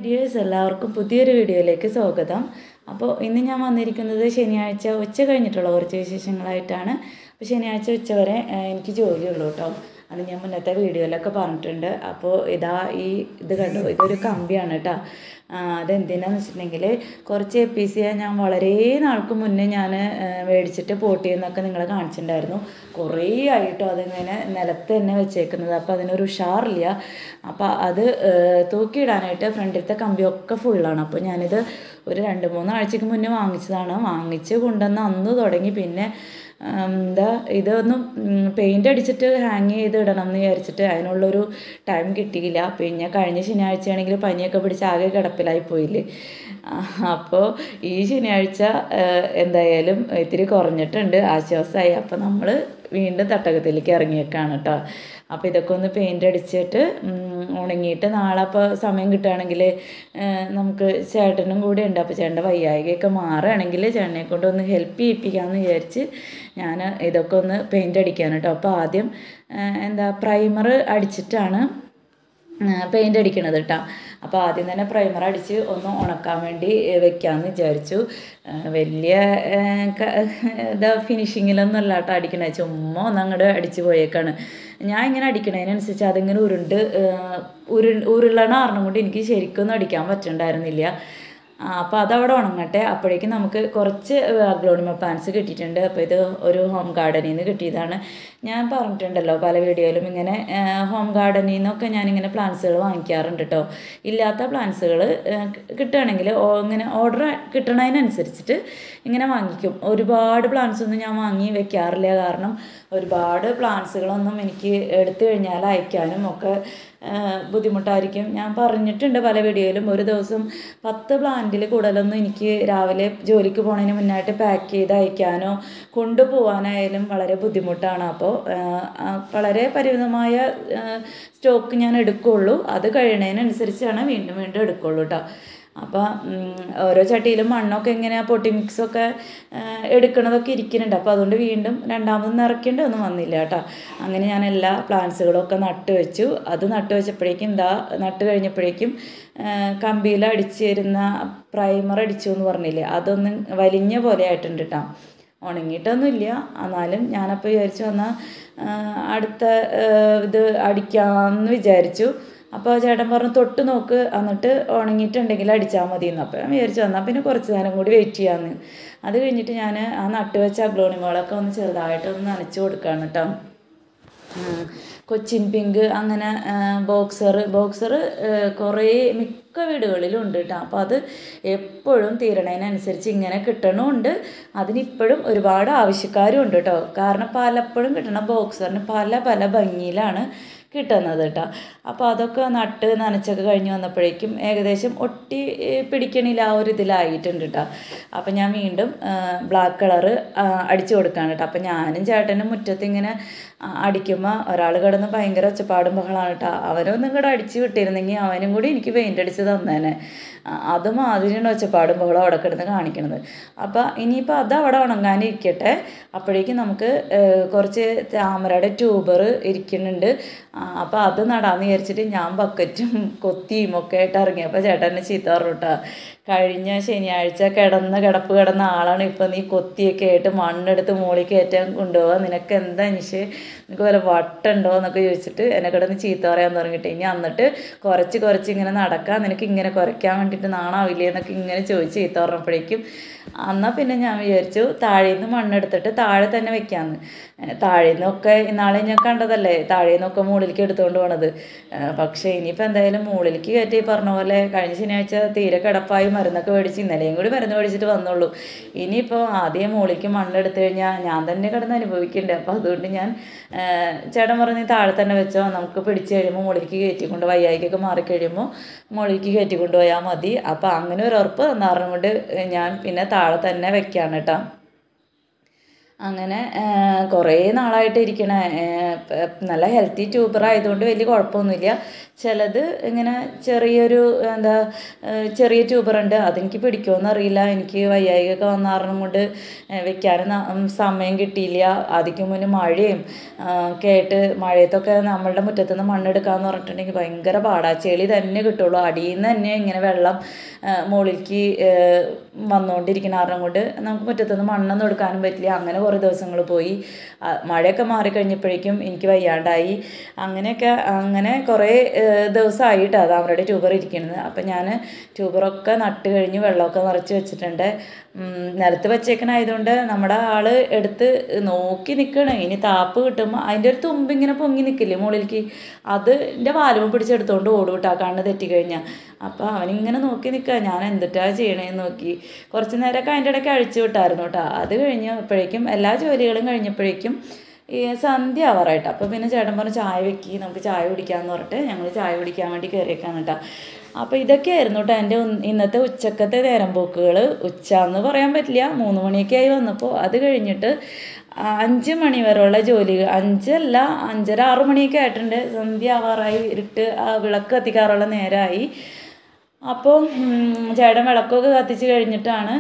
Dears എല്ലാവർക്കും പുതിയൊരു വീഡിയോയിലേക്ക് സ്വാഗതം അപ്പോൾ ഇന്ന് ഞാൻ വന്നിരിക്കുന്നത് ശനിയാഴ്ച ഉച്ച കഴിഞ്ഞിട്ടുള്ള കുറച്ച് വിശേഷങ്ങളായിട്ടാണ് അപ്പോൾ ശനിയാഴ്ച ഉച്ച വരെ ആ, എനിക്ക് ജോലിയുള്ളൂ കേട്ടോ അത് ഞാൻ മുന്നത്തെ വീഡിയോയിലൊക്കെ പറഞ്ഞിട്ടുണ്ട് അപ്പോൾ ഇതാ ഈ ഇത് കണ്ടു ഇതൊരു കമ്പിയാണ് കേട്ടോ ആ, അതെന്തിനാന്ന് വെച്ചിട്ടുണ്ടെങ്കിൽ കുറച്ച് എ പി സി ഞാൻ വളരെ നാൾക്ക് മുന്നേ ഞാൻ മേടിച്ചിട്ട് പോട്ട് ചെയ്യുന്നൊക്കെ നിങ്ങളെ കാണിച്ചിട്ടുണ്ടായിരുന്നു കുറേ ആയിട്ടോ അതിങ്ങനെ നിലത്ത് തന്നെ വെച്ചേക്കുന്നത് അപ്പോൾ അതിനൊരു ഉഷാറില്ല അപ്പോൾ അത് ആ, തൂക്കിയിടാനായിട്ട് ഫ്രണ്ടിലത്തെ കമ്പിയൊക്കെ ഫുള്ളാണ് അപ്പോൾ ഞാനിത് ഒരു രണ്ട് മൂന്ന് ആഴ്ചക്ക് മുന്നേ വാങ്ങിച്ചതാണ് വാങ്ങിച്ച് കൊണ്ടുവന്ന് അന്ന് തുടങ്ങി പിന്നെ ഉം, എന്താ ഇതൊന്നും പെയിൻ്റ് അടിച്ചിട്ട് ഹാങ് ചെയ്ത് ഇടണം എന്ന് വിചാരിച്ചിട്ട് അതിനുള്ളൊരു ടൈം കിട്ടിയില്ല പിന്നെ കഴിഞ്ഞ ശനിയാഴ്ചയാണെങ്കിൽ പനിയൊക്കെ പിടിച്ച് ആകെ കിടപ്പിലായി പോയില്ലേ അപ്പോൾ ഈ ശനിയാഴ്ച ആ, എന്തായാലും ഇത്തിരി കുറഞ്ഞിട്ടുണ്ട് ആശ്വാസമായി അപ്പോൾ നമ്മൾ വീണ്ടും തട്ടകത്തിലേക്ക് ഇറങ്ങിയേക്കാണ് കേട്ടോ അപ്പോൾ ഇതൊക്കെ ഒന്ന് പെയിൻ്റ് അടിച്ചിട്ട് ഉം, ഉണങ്ങിയിട്ട് നാളെ അപ്പോൾ സമയം കിട്ടുകയാണെങ്കിൽ നമുക്ക് ചേട്ടനും കൂടെ ഉണ്ട് അപ്പോൾ ചേട്ടൻ്റെ വയ്യായികയൊക്കെ മാറുകയാണെങ്കിൽ ചേട്ടനെ കൊണ്ട് ഒന്ന് ഹെൽപ്പ് ചെയ്യിപ്പിക്കാമെന്ന് വിചാരിച്ച് ഞാൻ ഇതൊക്കെ ഒന്ന് പെയിൻ്റ് അടിക്കാൻ കേട്ടോ അപ്പോൾ ആദ്യം ആ, എന്താ പ്രൈമർ അടിച്ചിട്ടാണ് പെയിൻ്റ് അടിക്കണത് കേട്ടോ അപ്പോൾ ആദ്യം തന്നെ പ്രൈമർ അടിച്ച് ഒന്ന് ഉണക്കാൻ വേണ്ടി വെക്കാമെന്ന് വിചാരിച്ചു ആ, വലിയ ആ, ക- ഇതാ ഫിനിഷിങ്ങിലൊന്നും അല്ല കേട്ടോ അടിക്കണേ ചുമ്മാ ഒന്ന് അങ്ങോട്ട് അടിച്ച് പോയേക്കാണ് ഞാൻ ഇങ്ങനെ അടിക്കണതിനനുസരിച്ച് അതിങ്ങനെ ഉരുണ്ട് ആ, ഉരു ഉരുളണ കാരണം കൊണ്ട് എനിക്ക് ശരിക്കൊന്നും അടിക്കാൻ പറ്റുന്നുണ്ടായിരുന്നില്ല ആ, അപ്പോൾ അതവിടെ ഉണങ്ങട്ടെ അപ്പോഴേക്കും നമുക്ക് കുറച്ച് അഗ്ലോണിമ പ്ലാന്റ്സ് കിട്ടിയിട്ടുണ്ട് അപ്പോൾ ഇത് ഒരു ഹോം ഗാർഡനിൽ നിന്ന് കിട്ടിയതാണ് ഞാൻ പറഞ്ഞിട്ടുണ്ടല്ലോ പല വീഡിയോയിലും ഇങ്ങനെ ഹോം ഗാർഡനിൽ നിന്നൊക്കെ ഞാനിങ്ങനെ പ്ലാന്റ്സുകൾ വാങ്ങിക്കാറുണ്ട് കേട്ടോ ഇല്ലാത്ത പ്ലാന്റ്സുകൾ കിട്ടുകയാണെങ്കിൽ ഇങ്ങനെ ഓർഡർ കിട്ടണതിനനുസരിച്ചിട്ട് ഇങ്ങനെ വാങ്ങിക്കും ഒരുപാട് പ്ലാന്റ്സ് ഒന്നും ഞാൻ വാങ്ങി വെക്കാറില്ല കാരണം ഒരുപാട് പ്ലാന്റ്സുകളൊന്നും എനിക്ക് എടുത്തു കഴിഞ്ഞാൽ അയക്കാനും ഒക്കെ ആ, ബുദ്ധിമുട്ടായിരിക്കും ഞാൻ പറഞ്ഞിട്ടുണ്ട് പല വീഡിയോയിലും ഒരു ദിവസം പത്ത് പ്ലാന്റിൽ കൂടുതലൊന്നും എനിക്ക് രാവിലെ ജോലിക്ക് പോണതിന് മുന്നായിട്ട് പാക്ക് ചെയ്ത് അയക്കാനോ കൊണ്ടുപോകാനായാലും വളരെ ബുദ്ധിമുട്ടാണ് അപ്പോൾ ആ, ആ, വളരെ പരിമിതമായ സ്റ്റോക്ക് ഞാൻ എടുക്കുള്ളൂ അത് കഴിയണതിനനുസരിച്ചാണ് വീണ്ടും വീണ്ടും എടുക്കുള്ളൂ കേട്ടോ അപ്പോൾ ഓരോ ചട്ടിയിലും മണ്ണൊക്കെ ഇങ്ങനെ പൊട്ടി മിക്സൊക്കെ ആ, എടുക്കണതൊക്കെ ഇരിക്കുന്നുണ്ട് അപ്പോൾ അതുകൊണ്ട് വീണ്ടും രണ്ടാമത് നിറയ്ക്കേണ്ടതൊന്നും വന്നില്ല കേട്ടോ അങ്ങനെ ഞാൻ എല്ലാ പ്ലാന്റ്സുകളൊക്കെ നട്ട് വെച്ചു അത് നട്ട് വെച്ചപ്പോഴേക്കും ഇതാ നട്ട് കഴിഞ്ഞപ്പോഴേക്കും കമ്പിയിൽ അടിച്ചിരുന്ന പ്രൈമർ അടിച്ചു എന്ന് പറഞ്ഞില്ലേ അതൊന്ന് വലിഞ്ഞ പോലെ ആയിട്ടുണ്ട് കേട്ടോ ഉണങ്ങിയിട്ടൊന്നുമില്ല എന്നാലും ഞാനപ്പോൾ വിചാരിച്ചു എന്നാൽ അടുത്ത ആ, ഇത് അടിക്കാമെന്ന് വിചാരിച്ചു അപ്പോൾ ചേട്ടൻ പറഞ്ഞു തൊട്ട് നോക്ക് എന്നിട്ട് ഉണങ്ങിയിട്ടുണ്ടെങ്കിൽ അടിച്ചാൽ മതി എന്ന് അപ്പോൾ ഞാൻ വിചാരിച്ചു എന്നാൽ പിന്നെ കുറച്ച് നേരം കൂടി വെയിറ്റ് ചെയ്യാമെന്ന് അത് കഴിഞ്ഞിട്ട് ഞാൻ ആ നട്ട് വെച്ച അഗ്ലോണിമകളൊക്കെ ഒന്ന് ചെറുതായിട്ട് ഒന്ന് നനച്ച് കൊടുക്കുകയാണ് കേട്ടോ ഉം. കൊച്ചിൻ പിങ്ക് അങ്ങനെ ബോക്സർ ബോക്സർ കുറേ മിക്ക വീടുകളിലും ഉണ്ട് കേട്ടോ അപ്പോൾ അത് എപ്പോഴും തീരണതിനനുസരിച്ച് ഇങ്ങനെ കിട്ടണമുണ്ട് അതിനിപ്പോഴും ഒരുപാട് ആവശ്യക്കാരും ഉണ്ട് കേട്ടോ കാരണം പലപ്പോഴും കിട്ടണ ബോക്സറിന് പല പല ഭംഗിയിലാണ് കിട്ടുന്നത് കേട്ടോ അപ്പോൾ അതൊക്കെ നട്ട് നനച്ചൊക്കെ കഴിഞ്ഞ് വന്നപ്പോഴേക്കും ഏകദേശം ഒട്ടി ഏ, പിടിക്കണില്ല ആ ഒരു ഇതിലായിട്ടുണ്ട് കേട്ടോ അപ്പോൾ ഞാൻ വീണ്ടും ബ്ലാക്ക് കളറ് അടിച്ചു കൊടുക്കുകയാണ് കേട്ടോ അപ്പോൾ ഞാനും ചേട്ടനും മുറ്റത്ത് ഇങ്ങനെ അടിക്കുമ്പോൾ ഒരാൾ കിടന്ന് ഭയങ്കര ഒച്ചപ്പാടും ബഹളമാണ് കേട്ടോ അവനൊന്നും കൂടെ അടിച്ച് വിട്ടിരുന്നെങ്കിൽ അവനും കൂടി എനിക്ക് പെയിൻ്റ് അടിച്ച് തന്നേനെ ആ, അതുമാതിരിയാണ് ഒച്ചപ്പാടും ബഹളം അവിടെ കിടന്ന് കാണിക്കണത് അപ്പോൾ ഇനിയിപ്പോൾ അത് അവിടെ ഉണങ്ങാനിരിക്കട്ടെ അപ്പോഴേക്കും നമുക്ക് ഏഹ്, കുറച്ച് താമരയുടെ ട്യൂബർ ഇരിക്കുന്നുണ്ട് അപ്പോൾ അത് നടാന്ന് വിചാരിച്ചിട്ട് ഞാൻ ബക്കറ്റും കൊത്തിയും ഒക്കെ ആയിട്ട് ഇറങ്ങി അപ്പോൾ ചേട്ടൻ എന്നെ ചീത്ത പറഞ്ഞു കേട്ടോ കഴിഞ്ഞ ശനിയാഴ്ച കിടന്ന കിടപ്പ് കിടന്ന ആളാണ് ഇപ്പം നീ കൊത്തിയൊക്കെ ആയിട്ട് മണ്ണെടുത്ത് മുകളിൽ കയറ്റാൻ കൊണ്ടുപോകാൻ നിനക്ക് എന്താ നിശേ നിനക്ക് വല്ല വട്ടുണ്ടോ എന്നൊക്കെ ചോദിച്ചിട്ട് എന്നെ കിടന്ന് ചീത്ത പറയാൻ തുടങ്ങിയിട്ട് ഇനി എന്നിട്ട് കുറച്ച് കുറച്ച് ഇങ്ങനെ നടക്കാൻ നിനക്ക് ഇങ്ങനെ കുറയ്ക്കാൻ വേണ്ടിയിട്ട് നാണാവില്ലേ എന്നൊക്കെ ഇങ്ങനെ ചോദിച്ച് ചീത്ത പറഞ്ഞപ്പോഴേക്കും എന്നാൽ പിന്നെ ഞാൻ വിചാരിച്ചു താഴെ നിന്ന് മണ്ണെടുത്തിട്ട് താഴെ തന്നെ വെക്കാമെന്ന് ഏഹ് താഴെ നിന്നൊക്കെ ഇന്നാളെ ഞാൻ കണ്ടതല്ലേ താഴെ നിന്നൊക്കെ മുകളിലേക്ക് എടുത്തുകൊണ്ട് പോണത് ഏഹ് പക്ഷേ ഇനിയിപ്പോൾ എന്തായാലും മുകളിലേക്ക് കയറ്റി ഈ പറഞ്ഞ പോലെ കഴിഞ്ഞ ശനിയാഴ്ച തീരെ കിടപ്പായി മരുന്നൊക്കെ മേടിച്ച് ഇന്നലെയും കൂടി മരുന്ന് മേടിച്ചിട്ട് വന്നുള്ളൂ ഇനിയിപ്പോൾ ആദ്യം മുകളിലേക്ക് മണ്ണെടുത്തു കഴിഞ്ഞാൽ ഞാൻ തന്നെ കിടന്ന് അനുഭവിക്കുന്നുണ്ട് അപ്പോൾ അതുകൊണ്ട് ഞാൻ ഏഹ് ചേട്ടൻ പറഞ്ഞ് "നീ താഴെ തന്നെ വെച്ചോ നമുക്ക് പിടിച്ച് കഴിയുമ്പോൾ മുകളിലേക്ക് കയറ്റിക്കൊണ്ട് വയ്യായിക്കൊക്കെ മാറിക്കഴിയുമ്പോൾ മുകളിലേക്ക് കയറ്റിക്കൊണ്ട് പോയാൽ മതി അപ്പോൾ അങ്ങനെ ഒരു ഉറപ്പ് തന്നാറും കൊണ്ട് ഞാൻ പിന്നെ താഴെ തന്നെ വെക്കാണ് കേട്ടോ അങ്ങനെ കുറേ നാളായിട്ട് ഇരിക്കണ നല്ല ഹെൽത്തി ട്യൂബർ ആയതുകൊണ്ട് വലിയ കുഴപ്പമൊന്നുമില്ല ചിലത് ഇങ്ങനെ ചെറിയൊരു എന്താ ചെറിയ ട്യൂബറുണ്ട് അതെനിക്ക് പിടിക്കുമോയെന്ന് അറിയില്ല എനിക്ക് വയ്യായികയൊക്കെ വന്ന കാരണം കൊണ്ട് വെക്കാനും സമയം കിട്ടിയില്ല അതിക്ക് മുന്നേ മഴയും കേട്ട് മഴയത്തൊക്കെ നമ്മളുടെ മുറ്റത്തുനിന്ന് മണ്ണെടുക്കാന്ന് പറഞ്ഞിട്ടുണ്ടെങ്കിൽ ഭയങ്കര പാടാ ചെളി തന്നെ കിട്ടുള്ളൂ അടിയിൽ നിന്ന് തന്നെ ഇങ്ങനെ വെള്ളം മുകളിലേക്ക് വന്നുകൊണ്ടിരിക്കുന്ന കാരണം കൊണ്ട് നമുക്ക് മുറ്റത്തുനിന്ന് മണ്ണൊന്നും എടുക്കാനും പറ്റില്ല അങ്ങനെ കുറേ ദിവസങ്ങൾ പോയി മഴയൊക്കെ മാറിക്കഴിഞ്ഞപ്പോഴേക്കും എനിക്ക് വയ്യാണ്ടായി അങ്ങനെയൊക്കെ അങ്ങനെ കുറേ ദിവസമായിട്ട് അത് അവരുടെ ട്യൂബർ ഇരിക്കുന്നത് അപ്പം ഞാൻ ട്യൂബറൊക്കെ നട്ട് കഴിഞ്ഞ് വെള്ളമൊക്കെ നിറച്ച് വെച്ചിട്ടുണ്ട് നിലത്ത് വെച്ചേക്കണായതുകൊണ്ട് നമ്മുടെ ആൾ എടുത്ത് നോക്കി നിൽക്കണേ ഇനി താപ്പ് കിട്ടുമ്പോൾ അതിൻ്റെ ഒരു തുമ്പ് ഇങ്ങനെ പൊങ്ങി നിൽക്കില്ലേ മുകളിലേക്ക് അത് എൻ്റെ വാലുമ പിടിച്ചെടുത്തോണ്ട് ഓടും കേട്ടോ കണ്ണ് തെറ്റിക്കഴിഞ്ഞാൽ അപ്പോൾ അവനിങ്ങനെ നോക്കി നിൽക്കുക ഞാൻ എന്തിട്ടാ ചെയ്യണേന്ന് നോക്കി കുറച്ച് നേരമൊക്കെ അതിൻ്റെ ഇടയ്ക്ക് അഴിച്ചു വിട്ടായിരുന്നു കേട്ടോ അത് കഴിഞ്ഞപ്പോഴേക്കും എല്ലാ ജോലികളും കഴിഞ്ഞപ്പോഴേക്കും ഈ സന്ധ്യ ആവാറായിട്ട് അപ്പോൾ പിന്നെ ചേട്ടൻ പറഞ്ഞു ചായ വെക്കി നമുക്ക് ചായ കുടിക്കാമെന്ന് പറഞ്ഞിട്ട് ഞങ്ങൾ ചായ കുടിക്കാൻ വേണ്ടി കയറിയേക്കാണ് കേട്ടോ അപ്പോൾ ഇതൊക്കെയായിരുന്നു കേട്ടോ എൻ്റെ ഇന്നത്തെ ഉച്ചക്കത്തെ നേരം പോക്കുകൾ ഉച്ച എന്ന് പറയാൻ പറ്റില്ല മൂന്ന് മണിയൊക്കെ ആയി വന്നപ്പോൾ അത് കഴിഞ്ഞിട്ട് അഞ്ച് മണി വരെയുള്ള ജോലികൾ അഞ്ചല്ല അഞ്ചര ആറ് മണിയൊക്കെ ആയിട്ടുണ്ട് സന്ധ്യ ആവാറായി ഇരുട്ട് വിളക്ക് കത്തിക്കാറുള്ള നേരമായി അപ്പോൾ ചേട്ടൻ വിളക്കൊക്കെ കത്തിച്ച് കഴിഞ്ഞിട്ടാണ്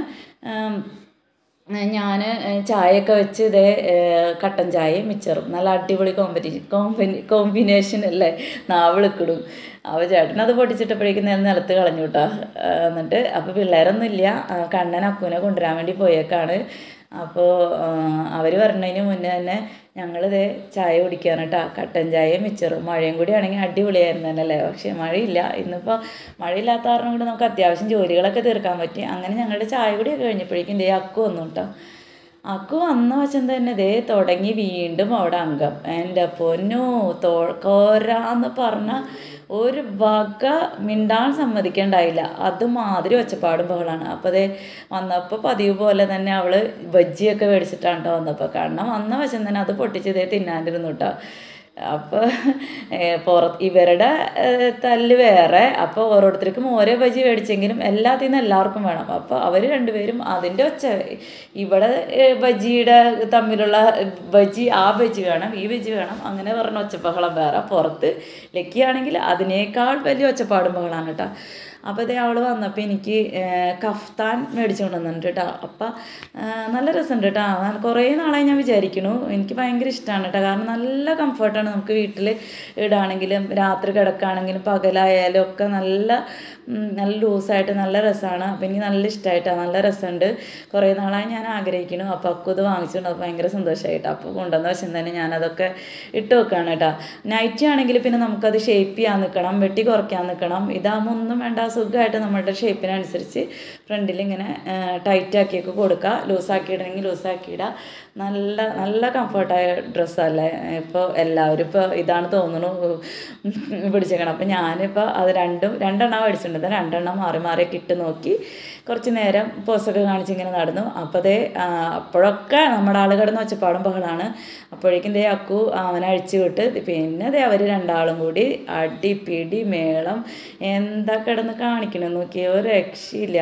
ഞാൻ ചായയൊക്കെ വെച്ച് ഇതേ കട്ടൻ ചായയും മിച്ചറും നല്ല അടിപൊളി കോമ്പറ്റീഷൻ കോമ്പിനി കോമ്പിനേഷൻ അല്ലേ നാവിളിക്കിടും അപ്പോൾ ചേട്ടൻ അത് പൊട്ടിച്ചിട്ടപ്പോഴേക്കും നേരം നിലത്ത് കളഞ്ഞു കേട്ടോ എന്നിട്ട് അപ്പോൾ പിള്ളേരൊന്നും ഇല്ല കണ്ണൻ അക്കുവിനെ കൊണ്ടുവരാൻ വേണ്ടി പോയേക്കാണ് അപ്പോൾ അവർ പറഞ്ഞതിന് മുന്നേ തന്നെ ഞങ്ങളിത് ചായ കുടിക്കുകയാണ് കേട്ടോ കട്ടൻ ചായയും മിച്ചറും മഴയും കൂടി ആണെങ്കിൽ അടിപൊളിയായിരുന്നു തന്നെ അല്ലേ പക്ഷേ മഴയില്ല ഇന്നിപ്പോൾ മഴയില്ലാത്ത കാരണം കൊണ്ട് നമുക്ക് അത്യാവശ്യം ജോലികളൊക്കെ തീർക്കാൻ പറ്റി അങ്ങനെ ഞങ്ങളുടെ ചായ കുടിയൊക്കെ കഴിഞ്ഞപ്പോഴേക്കും ദേ അക്കു വന്നു കേട്ടോ അക്കു വന്ന വശം തന്നെ ദേ തുടങ്ങി വീണ്ടും അവിടെ അംഗം എൻ്റെ പൊന്നു തോ കോരാന്ന് പറഞ്ഞ ഒരു വക മിണ്ടാൻ സമ്മതിക്കണ്ടായില്ല അതുമാതിരി ഒച്ചപ്പാടും ബഹളാണ് അപ്പോൾ അതേ വന്നപ്പോൾ പതിവ് പോലെ തന്നെ അവൾ ബജ്ജിയൊക്കെ മേടിച്ചിട്ടാണ് കേട്ടോ വന്നപ്പോൾ കാരണം വന്ന വശം തന്നെ അത് പൊട്ടിച്ച് ഇതേ തിന്നാണ്ടിരുന്നു കേട്ടോ അപ്പോൾ പുറത്ത് ഇവരുടെ തല്ല് വേറെ അപ്പോൾ ഓരോരുത്തർക്കും ഓരോ ബജി മേടിച്ചെങ്കിലും എല്ലാത്തിൽ നിന്ന് എല്ലാവർക്കും വേണം അപ്പോൾ അവർ രണ്ടുപേരും അതിൻ്റെ ഒച്ച ഇവിടെ ബജിയുടെ തമ്മിലുള്ള ബജി ആ ബജി വേണം ഈ ബജി വേണം അങ്ങനെ പറഞ്ഞ ഒച്ചപ്പഹളം വേറെ പുറത്ത് ലക്കിയാണെങ്കിൽ അതിനേക്കാൾ വലിയ ഒച്ചപ്പാടും ബഹളാണ് കേട്ടോ അപ്പോൾ ഇതേ അവൾ വന്നപ്പോൾ എനിക്ക് കഫ്താൻ മേടിച്ചുകൊണ്ട് വന്നിട്ടുണ്ട് കേട്ടോ അപ്പം നല്ല രസമുണ്ട് കേട്ടോ കുറേ നാളായി ഞാൻ വിചാരിക്കണു എനിക്ക് ഭയങ്കര ഇഷ്ടമാണ് കേട്ടോ കാരണം നല്ല കംഫർട്ടാണ് നമുക്ക് വീട്ടിൽ ഇടാണെങ്കിലും രാത്രി കിടക്കുകയാണെങ്കിലും പകലായാലും ഒക്കെ നല്ല നല്ല ലൂസായിട്ട് നല്ല രസമാണ് അപ്പം എനിക്ക് നല്ല ഇഷ്ടമായിട്ടാണ് നല്ല രസമുണ്ട് കുറേ നാളായി ഞാൻ ആഗ്രഹിക്കുന്നു അപ്പോൾ അക്കു ഇത് വാങ്ങിച്ചിട്ടുണ്ട് അത് ഭയങ്കര സന്തോഷമായിട്ട് അപ്പോൾ കൊണ്ടുവന്ന വശം തന്നെ ഞാനതൊക്കെ ഇട്ട് വെക്കുകയാണ് കേട്ടോ നൈറ്റി ആണെങ്കിൽ പിന്നെ നമുക്കത് ഷേപ്പ് ചെയ്യാൻ നിൽക്കണം വെട്ടി കുറയ്ക്കാൻ നിൽക്കണം ഇതാകുമ്പോൾ ഒന്നും വേണ്ട സുഖമായിട്ട് നമ്മുടെ ഷേപ്പിനനുസരിച്ച് ഫ്രണ്ടിൽ ഇങ്ങനെ ടൈറ്റ് ആക്കിയൊക്കെ കൊടുക്കുക ലൂസാക്കിയിടണമെങ്കിൽ ലൂസാക്കിയിടുക നല്ല നല്ല കംഫർട്ടായ ഡ്രസ്സല്ലേ ഇപ്പോൾ എല്ലാവരും ഇപ്പോൾ ഇതാണ് തോന്നുന്നു പിടിച്ചേക്കണം അപ്പോൾ ഞാനിപ്പോൾ അത് രണ്ടും രണ്ടെണ്ണം മേടിച്ചിട്ടുണ്ട് രണ്ടെണ്ണം മാറി മാറിയൊക്കെ ഇട്ട് നോക്കി കുറച്ച് നേരം പോസൊക്കെ കാണിച്ച് ഇങ്ങനെ നടന്നു അപ്പോൾ ദേ അപ്പോഴൊക്കെ നമ്മുടെ ആൾ കിടന്ന് ഒച്ചപ്പാടും ബഹളാണ് അപ്പോഴേക്കും ദേ അക്കു അവനെ അഴിച്ചു വിട്ട് പിന്നെ ദേ അവർ രണ്ടാളും കൂടി അടി പിടി മേളം എന്താ കിടന്ന് കാണിക്കണം നോക്കിയ ഒരു രക്ഷയില്ല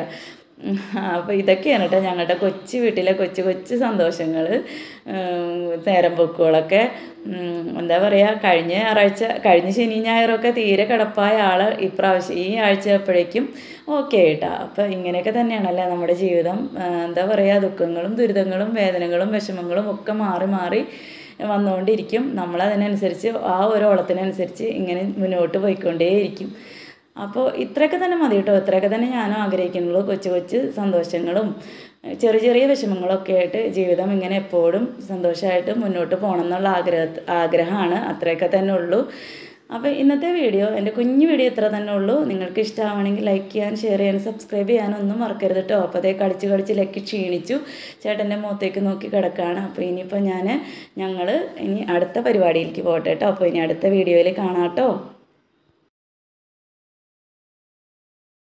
അപ്പോൾ ഇതൊക്കെയാണ് കേട്ടോ ഞങ്ങളുടെ കൊച്ചു വീട്ടിലെ കൊച്ചു കൊച്ചു സന്തോഷങ്ങൾ നേരം പൊക്കുകളൊക്കെ എന്താ പറയുക കഴിഞ്ഞ ഞായറാഴ്ച കഴിഞ്ഞ ശനി ഞായറൊക്കെ തീരെ കിടപ്പായ ആൾ ഇപ്രാവശ്യം ഈ ആഴ്ച ആയപ്പോഴേക്കും ഓക്കെ കേട്ടോ അപ്പോൾ ഇങ്ങനെയൊക്കെ തന്നെയാണല്ലേ നമ്മുടെ ജീവിതം എന്താ പറയുക ദുഃഖങ്ങളും ദുരിതങ്ങളും വേദനകളും വിഷമങ്ങളും ഒക്കെ മാറി മാറി വന്നുകൊണ്ടിരിക്കും നമ്മളതിനനുസരിച്ച് ആ ഒരു ഓളത്തിനനുസരിച്ച് ഇങ്ങനെ മുന്നോട്ട് പോയിക്കൊണ്ടേയിരിക്കും അപ്പോൾ ഇത്രയൊക്കെ തന്നെ മതി കേട്ടോ ഇത്രയൊക്കെ തന്നെ ഞാനും ആഗ്രഹിക്കുന്നുള്ളൂ കൊച്ചു കൊച്ചു സന്തോഷങ്ങളും ചെറിയ ചെറിയ വിഷമങ്ങളൊക്കെ ആയിട്ട് ജീവിതം ഇങ്ങനെ എപ്പോഴും സന്തോഷമായിട്ട് മുന്നോട്ട് പോകണം എന്നുള്ള ആഗ്രഹ ആഗ്രഹമാണ് അത്രയൊക്കെ തന്നെ ഉള്ളൂ അപ്പോൾ ഇന്നത്തെ വീഡിയോ എൻ്റെ കുഞ്ഞു വീഡിയോ ഇത്ര തന്നെ ഉള്ളൂ നിങ്ങൾക്ക് ഇഷ്ടമാണെങ്കിൽ ലൈക്ക് ചെയ്യാൻ ഷെയർ ചെയ്യാൻ സബ്സ്ക്രൈബ് ചെയ്യാനൊന്നും മറക്കരുത് കേട്ടോ അപ്പോൾ അതേ കളിച്ച് കളിച്ച് ലക്കി ക്ഷീണിച്ചു ചേട്ടൻ്റെ മുഖത്തേക്ക് നോക്കി കിടക്കുകയാണ് അപ്പോൾ ഇനിയിപ്പോൾ ഞാൻ ഞങ്ങൾ ഇനി അടുത്ത പരിപാടിയിലേക്ക് പോകട്ടെ കേട്ടോ അപ്പോൾ ഇനി അടുത്ത വീഡിയോയിൽ കാണാം കേട്ടോ